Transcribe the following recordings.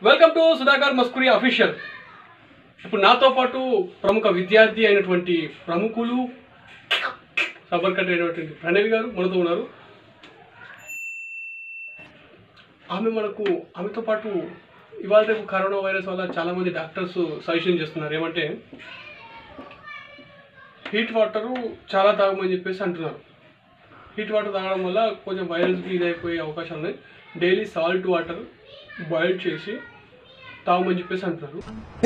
Welcome to Sudhakar Maskuri official ఇప్పుడు నాతో పాటు ప్రముఖ విద్యార్థి అయినటువంటి ప్రముఖులు సబర్కట్ అయినటువంటి ప్రణవి గారు మనతో ఉన్నారు ఆమె మనకు ఆమెతో పాటు ఇవాళ రేపు కరోనా వైరస్ వల్ల చాలామంది డాక్టర్స్ సజెషన్ చేస్తున్నారు ఏమంటే హీట్ వాటరు చాలా తాగమని చెప్పేసి అంటున్నారు హీట్ వాటర్ తాగడం వల్ల కొంచెం వైరస్కి ఇదైపోయే అవకాశం ఉన్నాయి డైలీ సాల్ట్ వాటర్ బాయిల్ చేసి తాగమని చెప్పేసి అంటున్నారు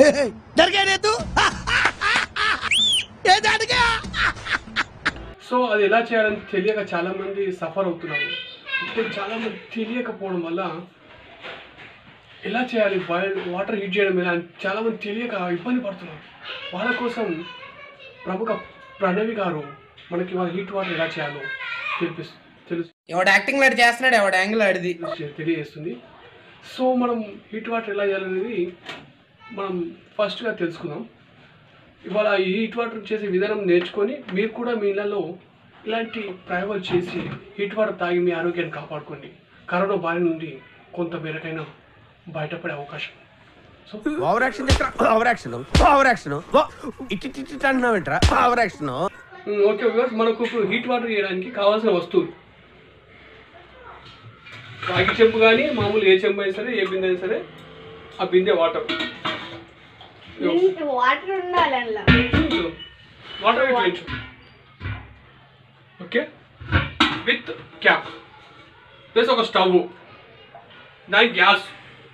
సో అది ఎలా చేయాలని తెలియక చాలామంది సఫర్ అవుతున్నారు ఇప్పుడు చాలామంది తెలియకపోవడం వల్ల ఎలా చేయాలి బాయిల్ వాటర్ హీట్ చేయడం ఎలా అని చాలామంది తెలియక ఇబ్బంది పడుతున్నారు వాళ్ళ కోసం ప్రముఖ ప్రణవి గారు మనకి వాళ్ళ హీట్ వాటర్ ఎలా చేయాలో తెలిపిస్తు తెలుసు ఎవడు యాక్టింగ్ లాడు చేస్తున్నాడు ఎవడు యాంగిల్ ఆడిది తెలియజేస్తుంది సో మనం హీట్ వాటర్ ఎలా చేయాలనేది మనం ఫస్ట్గా తెలుసుకుందాం ఇవాళ ఈ హీట్ వాటర్ చేసే విధానం నేర్చుకొని మీరు కూడా మీ ఇళ్ళలో ఇలాంటి ప్రయోగాలు చేసి హీట్ వాటర్ తాగి మీ ఆరోగ్యాన్ని కాపాడుకోండి కరోనా బారి నుండి కొంత మేరకైనా బయటపడే అవకాశం so over action over action over action ఇటు ఇటు ఇటు అంటున్నావు ఏంట్రా over action um, okay viewers మనకు ఇప్పుడు హీట్ వాటర్ చేయడానికి కావాల్సిన వస్తువులు రాగి చెంపు కానీ మామూలు ఏ చెంపు అయినా సరే ఏ బిందె అయినా సరే ఆ బిందె వాటర్ వాటర్ ఉండాలి అందులో వాటర్ వేయించు ఓకే విత్ క్యాప్ ప్లస్ ఒక స్టవ్ దానికి గ్యాస్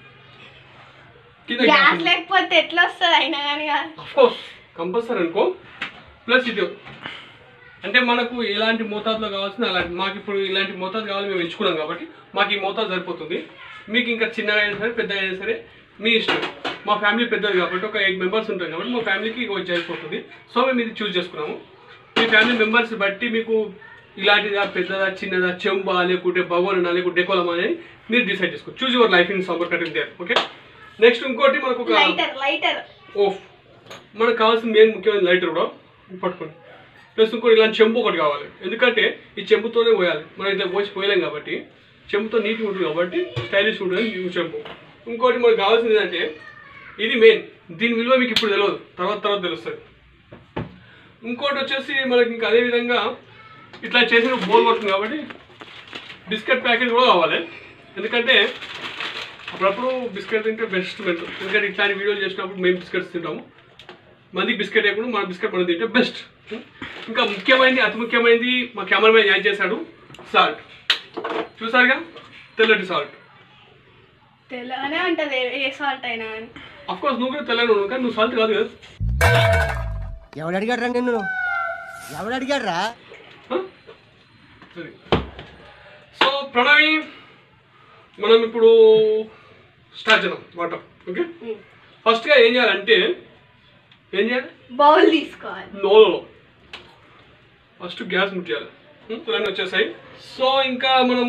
కింద గ్యాస్ గ్యాస్ లేకపోతే ఎట్లా వస్తుంది అయినా కానీ కోర్స్ కంపల్సరీ అనుకో ప్లస్ ఇది అంటే మనకు ఎలాంటి మోతాదులో కావాల్సిన అలాంటి మాకు ఇప్పుడు ఇలాంటి మోతాదు కావాలి మేము ఎంచుకున్నాం కాబట్టి మాకు ఈ మోతాదు సరిపోతుంది మీకు ఇంకా చిన్నగా అయినా సరే పెద్దగా అయినా సరే మీ ఇష్టం మా ఫ్యామిలీ పెద్దది కాబట్టి ఒక ఎయిట్ మెంబర్స్ ఉంటాం కాబట్టి మా ఫ్యామిలీకి ఇక వచ్చి అయిపోతుంది సో మేము ఇది చూస్ చేసుకున్నాము మీ ఫ్యామిలీ మెంబర్స్ బట్టి మీకు ఇలాంటిదా పెద్దదా చిన్నదా చెంబా లేకుంటే భగవాన్ లేకుంటే డెకోలమా అనేది మీరు డిసైడ్ చేసుకోవచ్చు choose your life in summer cutting there okay next ఇంకోటి మనకు ఒక లైటర్ లైటర్ ఓఫ్ మనకు కావాల్సిన మెయిన్ ముఖ్యమైన లైటర్ కూడా పట్టుకోండి ప్లస్ ఇంకోటి ఇలాంటి చెంబు ఒకటి కావాలి ఎందుకంటే ఈ చెంబుతోనే పోయాలి మనం ఇట్లా పోసి పోయలేం కాబట్టి చెంబుతో నీట్గా ఉంటుంది కాబట్టి స్టైలిష్ ఉంటుంది ఈ చెంబు ఇంకోటి మనకు కావాల్సింది ఏంటంటే ఇది మెయిన్ దీని విలువ మీకు ఇప్పుడు తెలియదు తర్వాత తర్వాత తెలుస్తుంది ఇంకోటి వచ్చేసి మనకి ఇంకా అదే విధంగా ఇట్లా చేసిన బోల్ పడుతుంది కాబట్టి బిస్కెట్ ప్యాకెట్ కూడా కావాలి ఎందుకంటే అప్పుడప్పుడు బిస్కెట్ తింటే బెస్ట్ మెంట్ ఎందుకంటే ఇట్లాంటి వీడియోలు చేసినప్పుడు మేము బిస్కెట్స్ తింటాము మందికి బిస్కెట్ వేయకుండా మన బిస్కెట్ మనం తింటే బెస్ట్ ఇంకా ముఖ్యమైనది అతి ముఖ్యమైనది మా కెమెరామెన్ యాడ్ చేశాడు సాల్ట్ చూసారుగా తెల్లటి సాల్ట్ తెల్లగానే ఉంటది ఏ సాల్ట్ అయినా కానీ అఫ్ కోర్స్ నువ్వు కూడా తెల్లని ఉన్నావు కానీ నువ్వు సాల్ట్ కాదు కదా ఎవడు అడిగాడు రా నిన్ను ఎవడు అడిగాడు రా Huh? సరే సో ప్రణవి మనం ఇప్పుడు స్టార్ట్ చేద్దాం వాటర్ ఓకే ఫస్ట్గా ఏం చేయాలంటే ఏం చేయాలి బౌల్ తీసుకోవాలి నోలో ఫస్ట్ గ్యాస్ ముట్టియాలి ఇవన్నీ వచ్చేసాయి సో ఇంకా మనం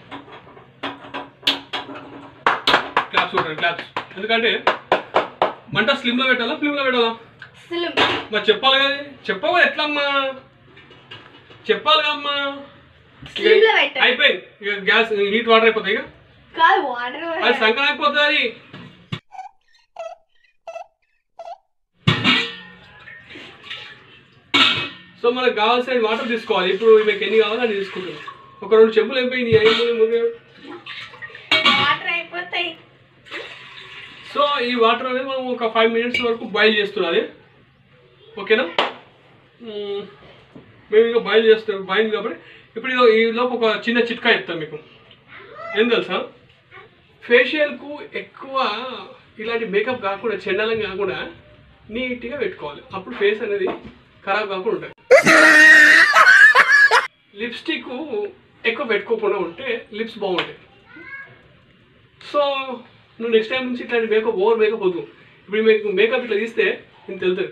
క్లాప్స్ కొట్టాలి క్లాప్స్ ఎందుకంటే మంట స్లిమ్లో పెట్టాలా ఫ్లిమ్లో పెట్టాలా అసలు మరి చెప్పాలి కదా చెప్పవా ఎట్లా అమ్మా చెప్పాలి కదమ్మా Slim లో పెట్టాలి. అయిపోయింది ఇక గ్యాస్ హీట్ వాటర్ అయిపోతాయి ఇక కాదు వాటర్ అది సంకరం అయిపోతుంది అది సో మనకు కావాల్సిన వాటర్ తీసుకోవాలి ఇప్పుడు మీకు ఎన్ని కావాలో అది తీసుకుంటాం ఒక రెండు చెంబులు అయిపోయింది అయిపోయింది వాటర్ అయిపోతాయి సో ఈ వాటర్ అనేది మనం ఒక ఫైవ్ మినిట్స్ వరకు బాయిల్ చేస్తున్నది ఓకేనా మ్మ్. మేము ఇంకా బాయిల్ చేస్తాం బాయిల్ కాబట్టి ఇప్పుడు ఇదో ఈ లోపు ఒక చిన్న చిట్కా చెప్తాను మీకు ఏం తెలుసా ఫేషియల్కు ఎక్కువ ఇలాంటి మేకప్ కాకుండా చెండాలం కాకుండా నీట్గా పెట్టుకోవాలి అప్పుడు ఫేస్ అనేది ఖరాబ్ కాకుండా ఉంటుంది లిప్స్టిక్ ఎక్కువ పెట్టుకోకుండా ఉంటే లిప్స్ బాగుంటాయి సో నువ్వు నెక్స్ట్ టైం నుంచి ఇట్లాంటి మేకప్ ఓవర్ మేకప్ వద్దు ఇప్పుడు మీకు మేకప్ ఇట్లా తీస్తే నేను తెలుతుంది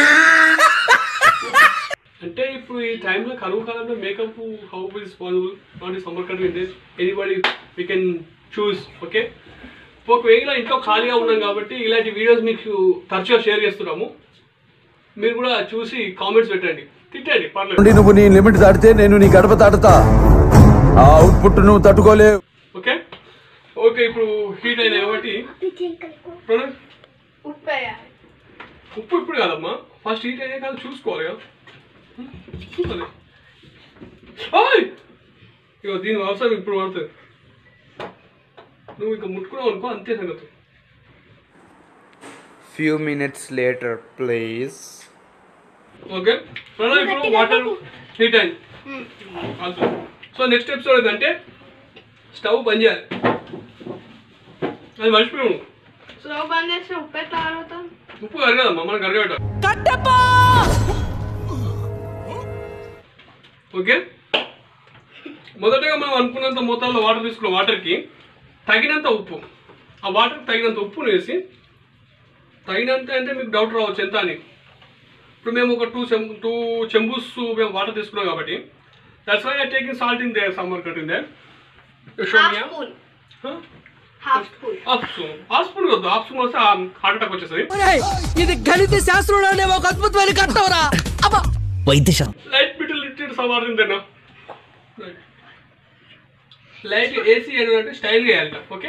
అంటే ఇప్పుడు ఈ టైంలో కరువు కాలంలో makeup how is possible not is summer country anybody we can choose okay ఒకవేళ ఇంట్లో ఖాళీగా ఉన్నాం కాబట్టి ఇలాంటి వీడియోస్ మీకు తరచుగా షేర్ చేస్తున్నాము మీరు కూడా చూసి కామెంట్స్ పెట్టండి తిట్టండి పర్లేదు నుండి నువ్వు నీ లిమిట్ దాటితే నేను నీ గడప దాటుతా ఆ అవుట్పుట్ నువ్వు తట్టుకోలేవు ఓకే ఓకే ఇప్పుడు హీట్ అయినాయి కాబట్టి ప్రణవ్ ఉప్పు వేయాలి ఉప్పు ఇప్పుడు కాదమ్మా ఫస్ట్ హీట్ అయినా కాదు చూసుకోవాలి కదా హ్మ్? చూడాలి ఓయ్! ఇగో దీని అవసరం ఇప్పుడు పడుతుంది నువ్వు ఇంకా ముట్టుకున్నావు అనుకో అంతే సంగతి Few minutes later, please. Okay Pranav ఇప్పుడు వాటర్ హీట్ అయింది కాలుతుంది. సో నెక్స్ట్ ఎపిసోడ్ ఏంటంటే స్టవ్ బంద్ చేయాలి అది మర్చిపోయాము స్టవ్ బంద్ చేస్తే ఉప్పు ఎట్లా కలుగుతాం ఉప్పు కరగదమ్మా మనం కరగబెట్టాలి ఓకే మొదటగా మనం అనుకున్నంత మొత్తంలో వాటర్ తీసుకున్న వాటర్కి తగినంత ఉప్పు ఆ వాటర్కి తగినంత ఉప్పును వేసి తగినంత అంటే మీకు డౌట్ రావచ్చు ఎంత అని ఇప్పుడు మేము ఒక టూ చెం టూ చెంబూస్ మేము వాటర్ తీసుకున్నాం కాబట్టి that's why I taking salt in the summer cut in the half spoon half spoon half spoon half spoon వద్దు హాఫ్ స్పూన్ వస్తే హార్ట్ అటాక్ వచ్చేస్తుంది ఇది గణిత శాస్త్రంలోనే ఒక అద్భుతమైన కట్టవరా లైట్ బిట్ లిటిల్ సమార్ తిన్నా లైట్ ఏసీ అంటే స్టైల్ వేయాలి ఓకే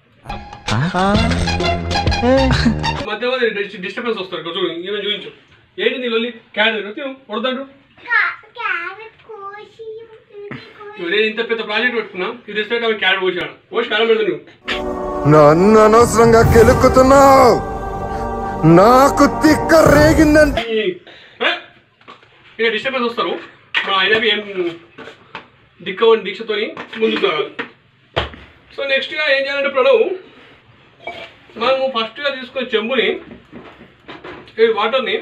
మధ్య మధ్య డిస్టర్బెన్స్ వస్తారు కొంచెం ఈమె చూపించు ఏంటి నీ లొల్లి క్యారెట్ తిను వడదండు నేను ఇంత పెద్ద ప్రాజెక్ట్ పెట్టుకున్నా ఇది ఇస్తే ఆమె క్యారెట్ పోసాడు పోసి కాలం పెడతా నువ్వు నన్ను అనవసరంగా కెలుక్కుతున్నావు నాకు తిక్క రేగిందంటే ఇక డిస్టర్బెన్స్ వస్తారు మన అయినవి ఏం దిక్కవని దీక్షతోని ముందుకు రావాలి సో నెక్స్ట్గా ఏం చేయాలంటే ప్రణవ్ మనము ఫస్ట్గా తీసుకునే చెంబుని ఈ వాటర్ని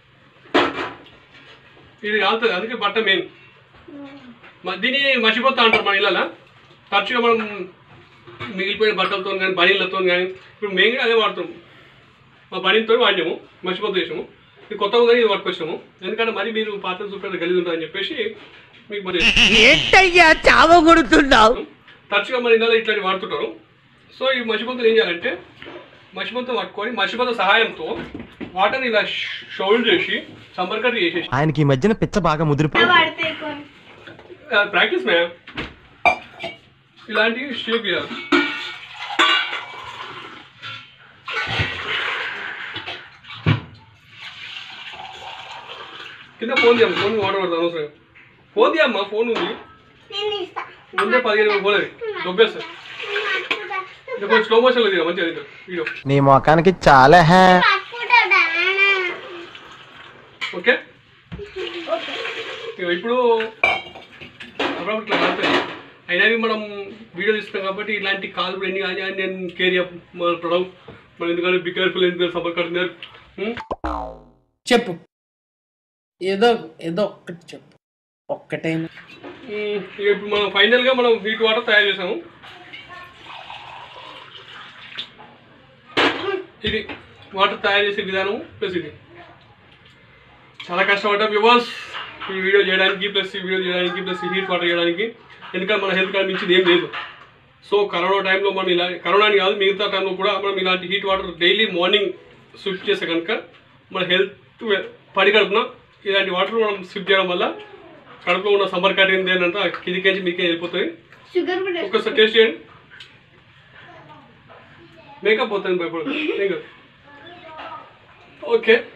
ఇది కాలుతుంది అందుకే బట్ట మెయిన్ దీన్ని మర్చిపోతా అంటారు మన ఇళ్ళ తరచుగా మనం మిగిలిపోయిన బట్టలతో కానీ బనీళ్ళతో కానీ ఇప్పుడు మేము కూడా అదే వాడుతాం మా బనీలతో వాడినాము మర్చిపోతూ చేసాము ఇది కొత్తగా కానీ ఇది పట్టుకొచ్చాము ఎందుకంటే మరి మీరు పాత్ర చూపెడితే గలీజ్ ఉంటుందని చెప్పేసి మీకు మరి ఏంటయ్యా చావ కొడుతున్నావు తరచుగా మన ఇళ్ళలో ఇట్లాంటి వాడుతుంటారు సో ఈ మసిపంతులు ఏం చేయాలంటే మసిపంతం పట్టుకొని మసిపంత సహాయంతో వాటర్ని ఇలా షౌల్ చేసి సంపర్కట్ చేసేసి ఆయనకి ఈ మధ్యన పిచ్చ బాగా ముదిరిపోయి పడితే కొని ప్రాక్టీస్ మ్యామ్ ఇలాంటివి షేప్ చేయాలి కింద ఫోన్ చేయమ్మ ఫోన్ వాటర్ పడతాను అవసరం ఫోన్ తీయమ్మా ఫోన్ ఉంది నేను ఇస్తా ముందే పదిహేను ఫోన్ అది దొబ్బేస్తా ఇంకా కొంచెం స్లో మోషన్లో తీరా మంచిగా తీరా వీడియో నీ మొఖానికి చాలా హే ఓకే ఇక ఇప్పుడు అప్పుడప్పుడు ఇట్లా కాలుతాయి అయినా మనం వీడియో తీస్తున్నాం కాబట్టి ఇలాంటి కాలు ఎన్ని కానీ అని నేను కేర్ మన ప్రొడక్ట్ మనం ఎందుకంటే బి కేర్ఫుల్ ఎందుకంటే సమ్మర్ కడుతున్నారు చెప్పు ఏదో ఏదో ఒక్కటి చెప్పు ఒక్కటైనా ఇప్పుడు మనం ఫైనల్గా మనం హీట్ వాటర్ తయారు చేసాము ఇది వాటర్ తయారు చేసే విధానం ప్లస్ ఇది చాలా కష్టపడ్డాం వివాస్ ఈ వీడియో చేయడానికి ప్లస్ ఈ వీడియో చేయడానికి ప్లస్ ఈ హీట్ వాటర్ చేయడానికి ఎందుకంటే మన హెల్త్ కార్డ్ మించింది ఏం లేదు సో కరోనా టైంలో మనం ఇలా కరోనా అని కాదు మిగతా టైంలో కూడా మనం ఇలాంటి heat water daily morning sip చేస్తే కనుక మన హెల్త్ పడి కడుపున ఇలాంటి వాటర్ మనం స్విప్ చేయడం వల్ల కడుపులో ఉన్న సమ్మర్ కట్టింది ఏంటంటే కిందికేంచి మీకే వెళ్ళిపోతుంది షుగర్ కూడా ఒక్కసారి టేస్ట్ చేయండి మేకప్ పోతుంది భయపడదు ఏం కాదు ఓకే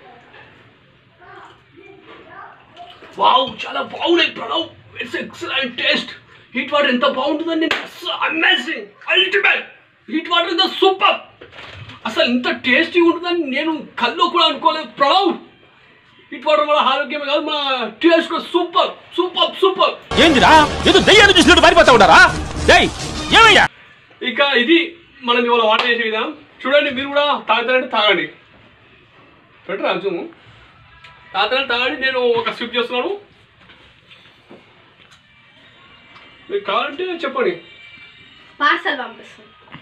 వావ్ చాలా బాగున్నాయి Pranav it's excellent taste heat water ఎంత బాగుంటుందండి అమేజింగ్ అల్టిమేట్ హీట్ వాటర్ ఇంత సూపర్ అసలు ఇంత టేస్టీ ఉంటుందని నేను కల్లో కూడా అనుకోలేదు ప్రణవ్ హీట్ వాటర్ మన ఆరోగ్యమే కాదు మన టేస్ట్ కూడా సూపర్ సూపర్ సూపర్ ఏందిరా ఏదో దయ్యాన్ని చూసినట్టు పారిపోతా ఉన్నారా డేయ్ ఏమయ్యా ఇక ఇది మనం ఇవాళ వాటర్ చేసే విధానం చూడండి మీరు కూడా తాగుతారంటే తాగండి పెట్టరా జూము తాగుతారంటే తాగండి నేను ఒక స్విప్ చేస్తున్నాను మీకు కావాలంటే చెప్పండి పార్సల్ పంపిస్తాను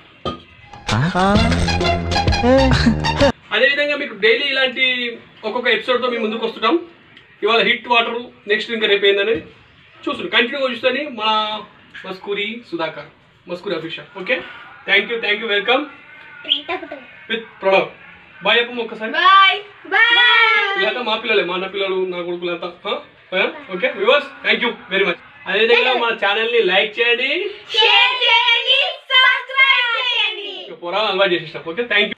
అదేవిధంగా మీకు డైలీ ఇలాంటి ఒక్కొక్క ఎపిసోడ్తో మేము ముందుకు వస్తుంటాం ఇవాళ హిట్ వాటర్ నెక్స్ట్ ఇంకా రేపు ఏందని చూస్తున్నాం కంటిన్యూగా చూస్తుంది మన Maskuri Sudhakar Maskuri official okay thank you thank you welcome with Pranav bye చెప్పము ఒక్కసారి బాయ్ బాయ్ వీళ్ళంతా మా పిల్లలే మా అన్న పిల్లలు నా కొడుకులంతా okay viewers thank you very much అదేవిధంగా మన ఛానల్ని లైక్ చేయండి షేర్ చేయండి సబ్స్క్రైబ్ చేయండి ఒక అలవాటు చేసేసాం ఓకే థ్యాంక్ యూ